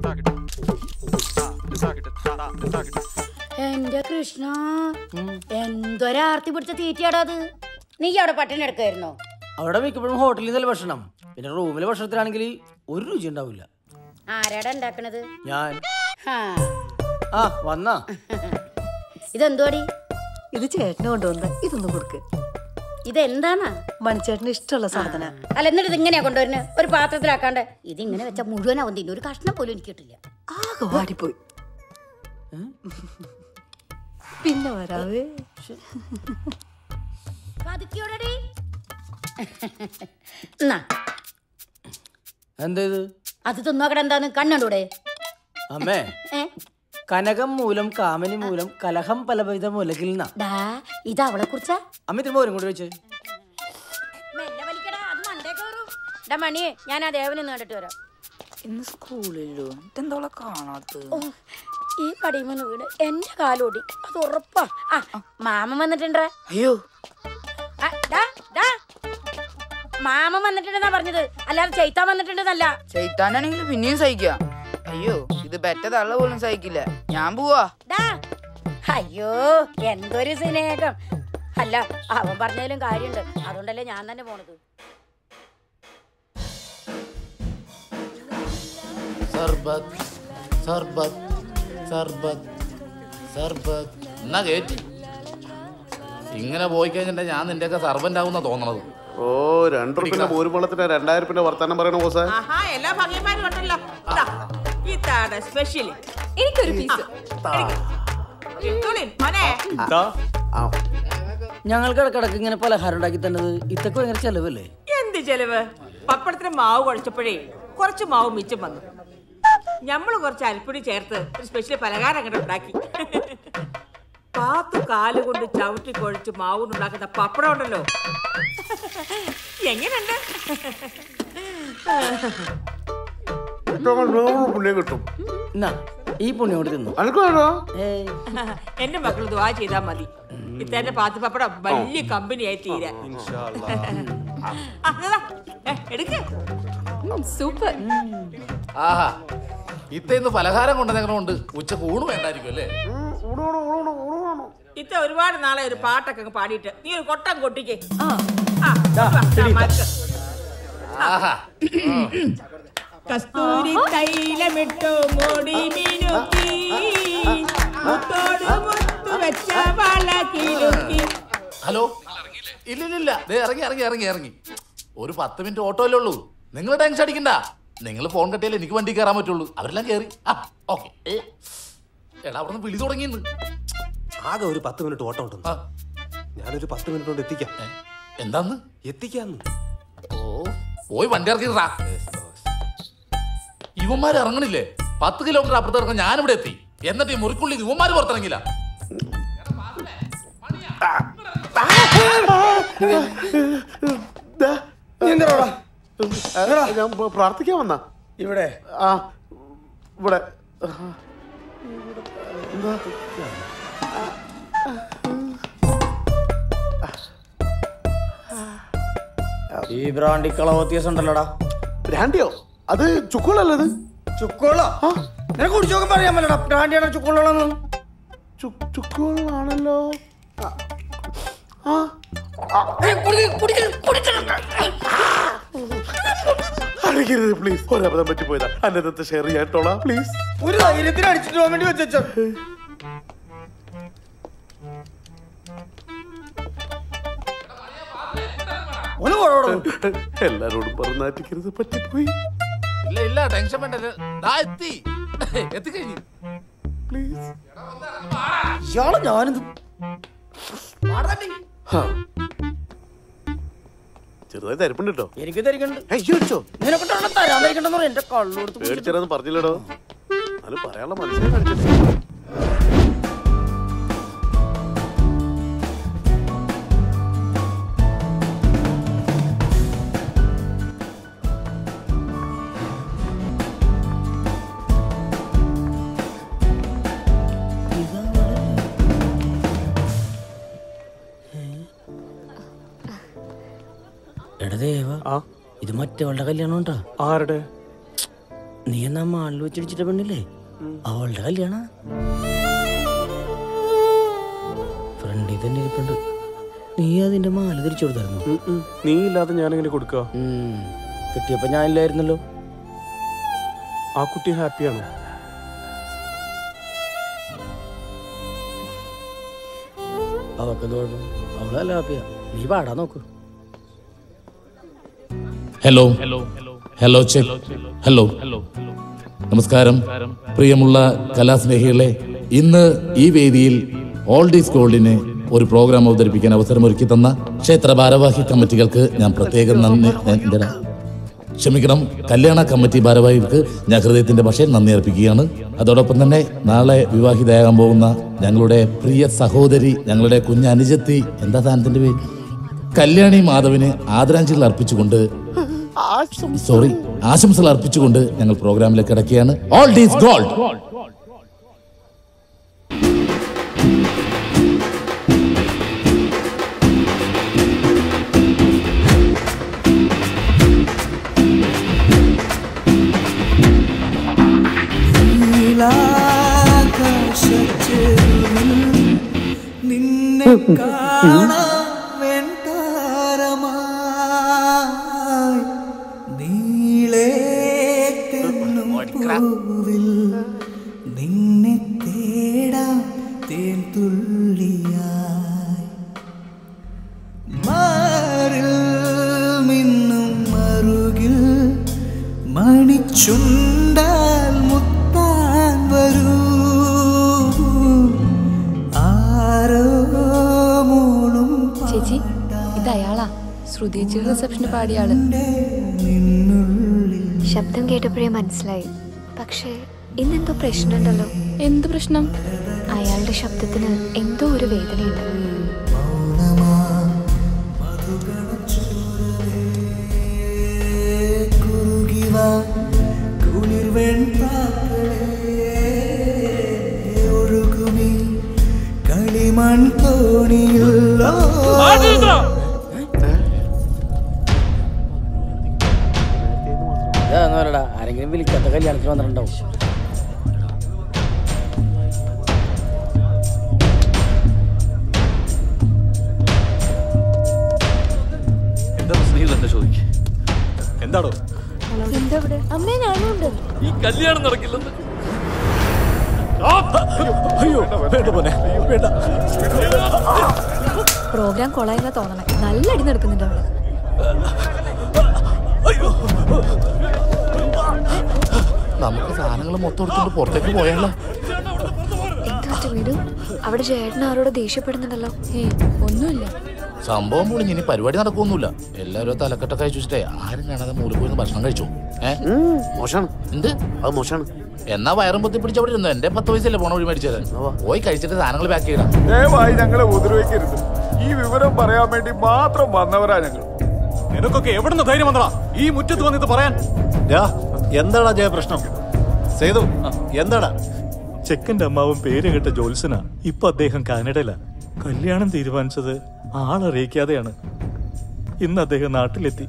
എന്റെ കൃഷ്ണ എന്തൊരാർത്തി പിടിച്ച തീറ്റയാടാ അത് നീ അവിടെ പട്ടിണി എടുക്കായിരുന്നോ അവിടെ മിക്കപ്പോഴും ഹോട്ടലിൽ നിന്നല്ല ഭക്ഷണം പിന്നെ റൂമിലെ ഭക്ഷണത്തിലാണെങ്കിൽ ഒരു രുചി ഉണ്ടാവില്ല ആരാടാ ഉണ്ടാക്കണത് ഞാൻ ഹാ. ആ വന്നാ ഇതെന്തുവാടി ഇത് ചേട്ടന് കൊണ്ടുവന്ന ഇതൊന്നും കൊടുക്ക് ഇതെന്താണാ മണിച്ചേട്ടന് ഇഷ്ടമുള്ള സാധന അല്ല എന്നിട്ട് ഇത് ഇങ്ങനെയാ കൊണ്ടുവരുന്നത് ഒരു പാത്രത്തിലാക്കാണ്ട് ഇതിങ്ങനെ വെച്ചാൽ മുഴുവനാവും തിന്നു ഒരു കഷ്ണം പോലും എനിക്ക് കിട്ടില്ല ആകെ വാടിപ്പോയി പിന്നെ വരാവേ പതുക്കിയോടടി എന്നാ എന്താ ഇത് അത് തിന്നോക്കടെ എന്താന്ന് കണ്ണൂടെ അമ്മേ ഏ കനകം മൂലം കാമനി മൂലം കലഹം പലവിധ മൂലകിൽ നിന്നാ ഡാ ഇത് അവളെ കുറിച്ചാ അമ്മ ഇത്തിരി മോരും കൂടി വെച്ച് മെല്ലെ വലിക്കടാ അത് മണ്ടേ കയറും ഡാ മണിയെ ഞാൻ ആ ദേവനെ കണ്ടിട്ട് വരാം ഇന്ന് സ്കൂളിലോ ഇതെന്തോളെ കാണാത്തത് ഓ, ഈ പടിയുമെന്ന് വീട് എന്റെ കാലോടി അത് ഉറപ്പാ ആ മാമൻ വന്നിട്ടുണ്ടാ അയ്യോ ആ, ഡാ, ഡാ. മാമൻ വന്നിട്ടുണ്ടെന്നാ പറഞ്ഞത് അല്ലാതെ ചെയ്ത്താൻ വന്നിട്ടുണ്ടെന്നല്ല ചെയ്ത്താനാണെങ്കിൽ പിന്നെയും സഹിക്കാം അയ്യോ ഇത് ബെറ്റ തള്ള പോലും സഹിക്കില്ല ഞാൻ പോവാ ഡാ. അയ്യോ എന്തൊരു സ്നേഹം അല്ല അവൻ പറഞ്ഞതിലും കാര്യമുണ്ട് അതുകൊണ്ടല്ലേ ഞാൻ തന്നെ പോണത് സർബത്ത് സർബത്ത് സർബത്ത് സർബത്ത് എന്നാ കേറ്റി ഇങ്ങനെ പോയി കഴിഞ്ഞിട്ടുണ്ടെങ്കിൽ ഞാൻ നിന്റെയൊക്കെ സർവന്റ് ആവുന്ന തോന്നണത് ഓ രണ്ടു റുപ്യന്റെ മോരുവെള്ളത്തിന് രണ്ടായിരം റുപ്യന്റെ വർത്താനം പറയണ ബോസേ ആഹാ എല്ലാ ഭംഗിമാരും ഉണ്ടല്ലോ ഇതാ, ഇതാണ് സ്പെഷ്യൽ എനിക്കൊരു പീസ് മോനെ ഞങ്ങൾക്ക് ഇടക്കിടക്ക് ഇങ്ങനെ പലഹാരം ഉണ്ടാക്കി തന്നത് ഇതൊക്കെ ഭയങ്കര ചെലവല്ലേ എന്ത് ചെലവ് പപ്പടത്തിന് മാവ് കുഴച്ചപ്പോഴേ കുറച്ച് മാവ് മിച്ചം വന്നു ഞമ്മള് കുറച്ച് അരിപ്പൊടി ചേർത്ത് ഒരു സ്പെഷ്യൽ പലഹാരം അങ്ങോട്ട് ഉണ്ടാക്കി പാത്തു കാലുകൊണ്ട് ചവിട്ടി കുഴച്ച് മാവ് ഉണ്ടാക്കുന്ന പപ്പടം ഉണ്ടല്ലോ എങ്ങനെയുണ്ട് പുണ്യം കിട്ടും എന്നാ ഈ പുണ്യം കൊണ്ട് തിന്നു അനക്ക് വേണോ ഏയ് എന്റെ മക്കൾ ദ്വാ ചെയ്താൽ മതി ഇത്തന്നെ പാത്തു പപ്പടം വലിയ കമ്പനിയായി തീരാൻ ആ, ഇതാ, ഏ, എടുക്ക് സൂപ്പർ ആഹാ ഇത്തേന്ന് പലഹാരം കൊണ്ടുവന്നേക്കണോണ്ട് ഉച്ചക്ക് ഊണ് വേണ്ടായിരിക്കും അല്ലേ ഇത്ത ഒരുപാട് നാളെ ഒരു പാട്ടൊക്കെ അങ്ങ് പാടിയിട്ട് നീ ഒരു കൊട്ടം കൊട്ടിക്കേ ആ ആ, വാ, ദാ, മക്ക്. ആഹാ കസ്തൂരി തൈലമിട്ടു മുടി മിനുക്കി മുത്തോട് മുത്തു വെച്ച വള കിലുക്കി ഹലോ ഇല്ലില്ലില്ല ദേ ഇറങ്ങി ഇറങ്ങി ഇറങ്ങി ഇറങ്ങി ഒരു പത്ത് മിനിറ്റ് ഓട്ടോയിലേ ഉള്ളൂ നിങ്ങൾ ടെൻഷൻ അടിക്കണ്ട നിങ്ങൾ ഫോൺ കട്ടിയാലേ എനിക്ക് വണ്ടി കയറാൻ പറ്റുള്ളൂ അവരെല്ലാം കയറി ആ ഓക്കെ എടാ അവിടെ നിന്ന് വിളി തുടങ്ങിയെന്ന് ആകെ ഒരു പത്ത് മിനിറ്റ് ഓട്ടം ഉണ്ടെന്ന് ആ ഞാനൊരു പത്ത് മിനിറ്റ് കൊണ്ട് എത്തിക്കാം ഏ, എന്താന്ന് എത്തിക്കാന്ന് ഓ പോയി വണ്ടി ഇറക്കിട്ടാ ഇവന്മാർ ഇറങ്ങണില്ലേ പത്ത് കിലോമീറ്റർ അപ്പുറത്ത് ഇറങ്ങാൻ ഞാനിവിടെ എത്തി എന്നിട്ട് ഈ മുറിക്കുള്ളിൽ ഇവന്മാർ പുറത്തിറങ്ങില്ല ഞാൻ പ- പ്രാർത്ഥിക്കാൻ വന്ന ഇവിടെ ആ ഇവിടെ ഈ ബ്രാൻഡി കളവ് വ്യത്യാസം ഉണ്ടല്ലോടാ ബ്രാൻഡിയോ അത് ചുക്കുകളല്ലേ അത് ചുക്കോളോ നിനക്ക് കുടിച്ചോക്കാൻ പറയാൻ പറ്റടാ ബ്രാൻഡിയാണോ ചുക്കോളോന്ന് ചു- ചുക്കുകളാണല്ലോ ആ. ആ അടിക്കരുത് പ്ലീസ് ഒരബദ്ധം പറ്റിപ്പോയതാ അന്നത്തെ ഷെയർ ചെയ്യാട്ടോളാം പ്ലീസ് ഒരു ധൈര്യത്തിന് അടിച്ചിട്ട് പോകാൻ വേണ്ടി വെച്ചോ ഒന്ന് പോടോ എല്ലാരോടും പറഞ്ഞാറ്റിക്കരുത് പറ്റിപ്പോയി ഇല്ല ഇല്ല ടെൻഷൻ വേണ്ട ദാ എത്തി എത്തിക്കഴിഞ്ഞു പ്ലീസ് ഇയാള് ഞാനിത് ചെറുതായി തരിപ്പുണ്ട് കേട്ടോ എനിക്ക് തരിക്കണ്ട് അയ്യോ നിനക്ക് തരാൻ തരിക്കണ്ടെന്ന് പറയാം എന്റെ കള്ളൂർത്ത് പേടിച്ചേരാന്ന് പറഞ്ഞില്ലടോ അത് പറയാനുള്ള മനസ്സിനെ കാണിച്ചിട്ട് എടാ ദേവ ആ ഇത് മറ്റവളുടെ കല്യാണം ഉണ്ടാ ആരുടെ നീ എന്നാ മാളിൽ വെച്ചിടിച്ചിട്ട പെണ്ണില്ലേ അവളുടെ കല്യാണ ഫ്രണ്ടിൽ തന്നെ ഇരിപ്പുണ്ട് നീ അതിന്റെ മാല തിരിച്ചു കൊടുത്തായിരുന്നു നീ ഇല്ലാതെ ഞാനെങ്ങനെ കൊടുക്കുക കിട്ടിയപ്പോ ഞാനില്ലായിരുന്നല്ലോ ആ കുട്ടി ഹാപ്പിയാണോ അവക്കെന്ത് കുഴപ്പം അവളല്ല ഹാപ്പിയാ നീ പാടാൻ നോക്കൂ ഹലോ ഹലോ ചെക്ക് ഹലോ നമസ്കാരം പ്രിയമുള്ള കലാസ്നേഹികളെ ഇന്ന് ഈ വേദിയിൽ ഓൾഡ് ഗോൾഡിന് ഒരു പ്രോഗ്രാം അവതരിപ്പിക്കാൻ അവസരമൊരുക്കി തന്ന ക്ഷേത്ര ഭാരവാഹി കമ്മിറ്റികൾക്ക് ഞാൻ പ്രത്യേകം നന്ദി ഞാൻ- എന്തെടാ? ക്ഷമിക്കണം കല്യാണ കമ്മിറ്റി ഭാരവാഹികൾക്ക് ഞാൻ ഹൃദയത്തിന്റെ ഭാഷയിൽ നന്ദി അർപ്പിക്കുകയാണ് അതോടൊപ്പം തന്നെ നാളെ വിവാഹിതയാകാൻ പോകുന്ന ഞങ്ങളുടെ പ്രിയ സഹോദരി ഞങ്ങളുടെ കുഞ്ഞനുജത്തി എന്താ താനത്തിന്റെ പേര് കല്യാണി മാധവിന് ആദരാഞ്ജലികൾ അർപ്പിച്ചുകൊണ്ട് സോറി ആശംസകൾ അർപ്പിച്ചുകൊണ്ട് ഞങ്ങൾ പ്രോഗ്രാമിലേക്ക് കിടക്കുകയാണ് ഓൾ ഡീസ് ഗോൾഡ് നിന്നെ കാണാൻ നീളേ തെന്നും പൂവിൽ നിന്നെ തേടാം തേൻ തുള്ളിയായി മാറിൽ മിന്നും മറുകിൽ മണിച്ചുണ്ടാൽ മുത്താൻ വരൂ ആരോ മൂളും ചേച്ചി ഇത് അയാളാ ശ്രുതി ചേച്ചി റിസപ്ഷന് പാടിയ ആള് ശബ്ദം കേട്ടപ്പോഴേ മനസ്സിലായി പക്ഷേ ഇന്നെന്തോ പ്രശ്നമുണ്ടല്ലോ എന്ത് പ്രശ്നം അയാളുടെ ശബ്ദത്തിന് എന്തോ ഒരു വേദനയുണ്ട് കുറുകിവാ കുളിർവെൺ ഒഴുകുമി കളിമൺ തോണിയുള്ളോ ഇതാന്നല്ലടാ ആരെങ്കിലും വിളിക്കാത്ത കല്യാണത്തിന് വന്നിട്ടുണ്ടാവും എന്താ സ്നേഹിതൻ എന്നെ ചോദിക്കും എന്താടോ എന്താ ഇവിടെ അമ്മേ ഞാനും ഉണ്ട് ഈ കല്യാണം നടക്കില്ലെന്ന് അയ്യോ വേണ്ട പോനെ വേണ്ട പ്രോഗ്രാം കൊളായെന്നാ തോന്നണേ നല്ല അടി നടക്കുന്നുണ്ട് അവിടെ നമുക്ക് സാധനങ്ങൾ മൊത്തം എടുത്തോണ്ട് പുറത്തേക്ക് പോയാലോ എന്ത് പറ്റി വീട് അവിടെ ചേട്ടൻ ആരോട് ദേഷ്യപ്പെടുന്നുണ്ടല്ലോ ഒന്നുമില്ല സംഭവം പൊളിഞ്ഞ് ഇനി പരിപാടി നടക്കൊന്നുമില്ല എല്ലാവരും തലക്കെട്ടൊക്കെ അയച്ചിട്ടേ ആരും കാണാതെ മൂലം പോയി ഭക്ഷണം കഴിച്ചു ഏ മോശമാണ് എന്ത് അത് മോശമാണ് എന്നാ വയറും പൊത്തി പിടിച്ച് അവിടെ ഇരുന്നു എന്റെ പത്ത് വയസ്സല്ലേ പോണ വഴി മേടിച്ചു തരാൻ പോയി കഴിച്ചിട്ട് സാധനങ്ങൾ പാക്ക് ചെയ്യണം ദയവായി ഞങ്ങളെ ഉപദ്രവിക്കരുത് ഈ വിവരം പറയാൻ വേണ്ടി മാത്രം വന്നവരാ ഞങ്ങൾ നിനക്കൊക്കെ എവിടുന്ന് ധൈര്യം വന്നടാ ഈ മുറ്റത്ത് വന്നിട്ട് പറയാൻ എന്താടാ ജയ പ്രശ്നം സേതു എന്താടാ ചെക്കന്റെ അമ്മാവും പേര് കേട്ട ജോത്സന ഇപ്പൊ അദ്ദേഹം കാനഡയിലാ കല്യാണം തീരുമാനിച്ചത് ആളറിയിക്കാതെയാണ് ഇന്ന് അദ്ദേഹം നാട്ടിലെത്തി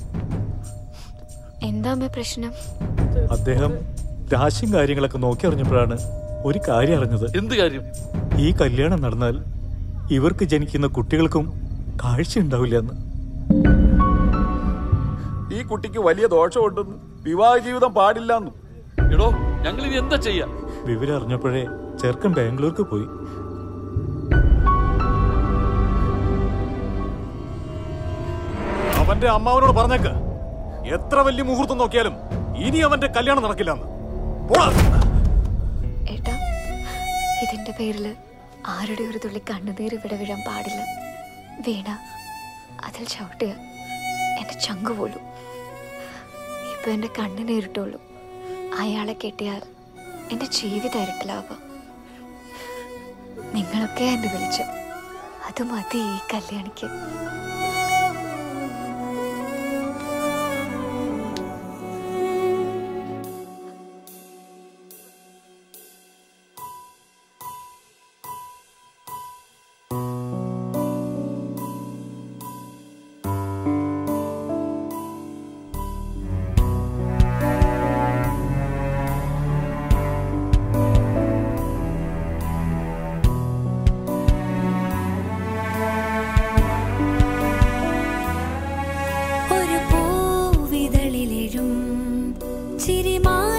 എന്താ അമ്മ പ്രശ്നം അദ്ദേഹം രാശിയും കാര്യങ്ങളൊക്കെ നോക്കി അറിഞ്ഞപ്പോഴാണ് ഒരു കാര്യം അറിഞ്ഞത് എന്ത് കാര്യം ഈ കല്യാണം നടന്നാൽ ഇവർക്ക് ജനിക്കുന്ന കുട്ടികൾക്കും കാഴ്ച ഉണ്ടാവില്ല എന്ന് ഈ കുട്ടിക്ക് വലിയ ദോഷമുണ്ടെന്ന് വിവാഹ ജീവിതം പാടില്ലെന്നും എടോ ഞങ്ങൾ ഇനി എന്താ ചെയ്യാ വിവരം അറിഞ്ഞപ്പോഴേ ചെറുക്കൻ ബാംഗ്ലൂർക്ക് പോയി അവന്റെ അമ്മാവനോട് പറഞ്ഞേക്ക് എത്ര വലിയ മുഹൂർത്തം നോക്കിയാലും ഇനി അവന്റെ കല്യാണം നടക്കില്ലെന്ന് ഏട്ടാ ഇതിന്റെ പേരില് ആരുടെ ഒരു തുള്ളി കണ്ണുനീര് ഇവിടെ വീഴാൻ പാടില്ല വീണ അതിൽ ചവിട്ടിയ എന്റെ ചങ്ക് പോലും ഇപ്പൊ എന്റെ കണ്ണിനേരിട്ടുള്ളൂ അയാളെ കെട്ടിയാൽ എന്റെ ജീവിതം ഇരട്ടിലാവാം നിങ്ങളൊക്കെ എന്നെ വിളിച്ചു അത് മതി ഈ കല്യാണിക്ക് മാറി